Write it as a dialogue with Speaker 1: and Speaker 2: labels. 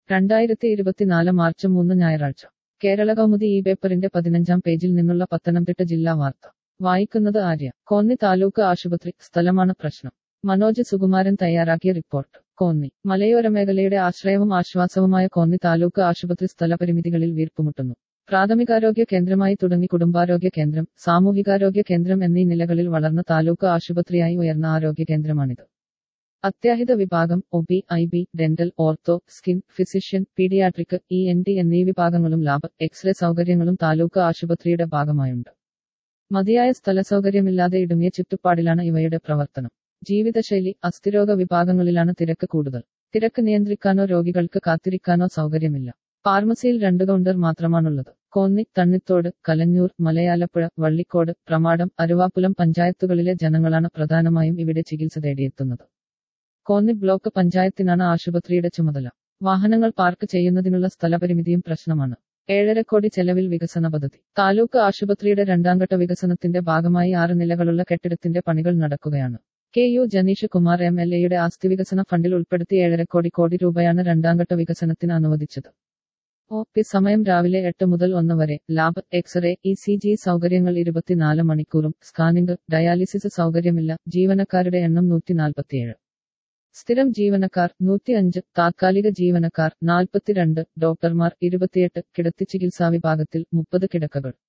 Speaker 1: രണ്ടായിരത്തി ഇരുപത്തിനാല് മാർച്ച് മൂന്ന് ഞായറാഴ്ച കേരള കൗമുദി ഈ പേപ്പറിന്റെ പതിനഞ്ചാം പേജിൽ നിന്നുള്ള പത്തനംതിട്ട ജില്ലാ വാർത്ത വായിക്കുന്നത് ആര്യ കോന്നി താലൂക്ക് ആശുപത്രി സ്ഥലമാണ് പ്രശ്നം മനോജ് സുകുമാരൻ തയ്യാറാക്കിയ റിപ്പോർട്ട് കോന്നി മലയോര മേഖലയുടെ ആശ്രയവും ആശ്വാസവുമായ കോന്നി താലൂക്ക് ആശുപത്രി സ്ഥലപരിമിതികളിൽ വീർപ്പുമുട്ടുന്നു പ്രാഥമികാരോഗ്യ കേന്ദ്രമായി തുടങ്ങി കുടുംബാരോഗ്യ കേന്ദ്രം സാമൂഹികാരോഗ്യ കേന്ദ്രം എന്നീ നിലകളിൽ വളർന്ന താലൂക്ക് ആശുപത്രിയായി ഉയർന്ന ആരോഗ്യ കേന്ദ്രമാണിത് അത്യാഹിത വിഭാഗം O B I B dental ortho skin physician paediatric E N T എന്നീ വിഭാഗങ്ങളും ലാബ് എക്സ്റേ സൗകര്യങ്ങളും താലൂക്ക് ആശുപത്രിയുടെ ഭാഗമായുണ്ട് മതിയായ സ്ഥലസൗകര്യമില്ലാതെ ഇടുങ്ങിയ ചുറ്റുപാടിലാണ് ഇവയുടെ പ്രവർത്തനം ജീവിതശൈലി അസ്ഥിരോഗ വിഭാഗങ്ങളിലാണ് തിരക്ക് കൂടുതൽ തിരക്ക് നിയന്ത്രിക്കാനോ രോഗികൾക്ക് കാത്തിരിക്കാനോ സൗകര്യമില്ല ഫാർമസിയിൽ രണ്ട് കൗണ്ടർ മാത്രമാണുള്ളത് കോന്നി തണ്ണിത്തോട് കലഞ്ഞൂർ മലയാലപ്പുഴ വള്ളിക്കോട് പ്രമാടം അരുവാപ്പുലം പഞ്ചായത്തുകളിലെ ജനങ്ങളാണ് പ്രധാനമായും ഇവിടെ ചികിത്സ തേടിയെത്തുന്നത് കോന്നി ബ്ലോക്ക് പഞ്ചായത്തിനാണ് ആശുപത്രിയുടെ ചുമതല വാഹനങ്ങൾ പാർക്ക് ചെയ്യുന്നതിനുള്ള സ്ഥലപരിമിതിയും പ്രശ്നമാണ് ഏഴര കോടി ചെലവിൽ വികസന പദ്ധതി താലൂക്ക് ആശുപത്രിയുടെ രണ്ടാംഘട്ട വികസനത്തിന്റെ ഭാഗമായി ആറ് നിലകളുള്ള കെട്ടിടത്തിന്റെ പണികൾ നടക്കുകയാണ് K U Janeesh Kumar M L എയുടെ ആസ്തി വികസന ഫണ്ടിൽ ഉൾപ്പെടുത്തി ഏഴര കോടി കോടി രൂപയാണ് രണ്ടാംഘട്ട വികസനത്തിന് അനുവദിച്ചത് ഒ പി സമയം രാവിലെ എട്ട് മുതൽ ഒന്ന് വരെ lab x ray E C G സൗകര്യങ്ങൾ ഇരുപത്തിനാല് മണിക്കൂറും സ്കാനിംഗ് ഡയാലിസിസ് സൗകര്യമില്ല ജീവനക്കാരുടെ എണ്ണം നൂറ്റി നാൽപ്പത്തിയേഴ് സ്ഥിരം ജീവനക്കാർ നൂറ്റിയഞ്ച് താത്കാലിക ജീവനക്കാർ നാൽപ്പത്തിരണ്ട് ഡോക്ടർമാർ ഇരുപത്തിയെട്ട് കിടത്തി ചികിത്സാ വിഭാഗത്തിൽ മുപ്പത് കിടക്കകൾ